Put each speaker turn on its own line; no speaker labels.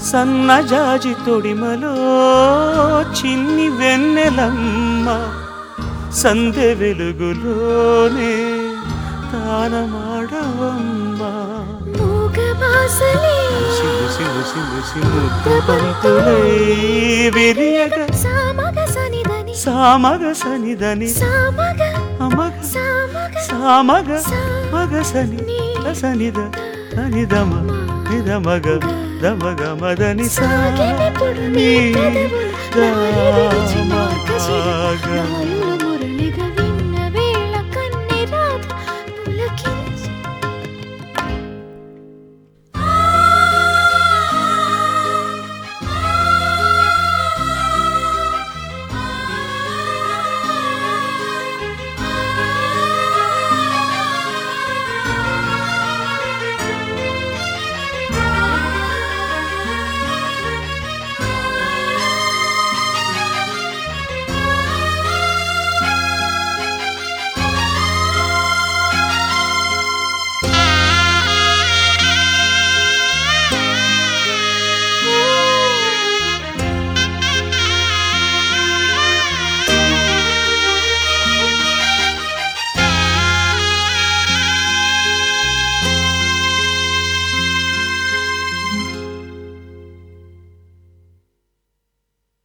సన్నజాజి తొడిమలో చిన్ని వెన్నెలమ్మ సందె వెలుగులోనే తానమాడవమ్మా
మూగబాసలే
సిలు సిలు సిలు సిలు పంతులై విరియగ
సామగ సనిదని
సామగ సనిదని
సామగ
అమగ
సామగ
సామగ మగ సని సనిద సనిదమ నిదమగ దమగ మదని
సాగినప్పుడు నీ పెదవులు దారి విడిచి మార్గశిర
సామగ
నాలో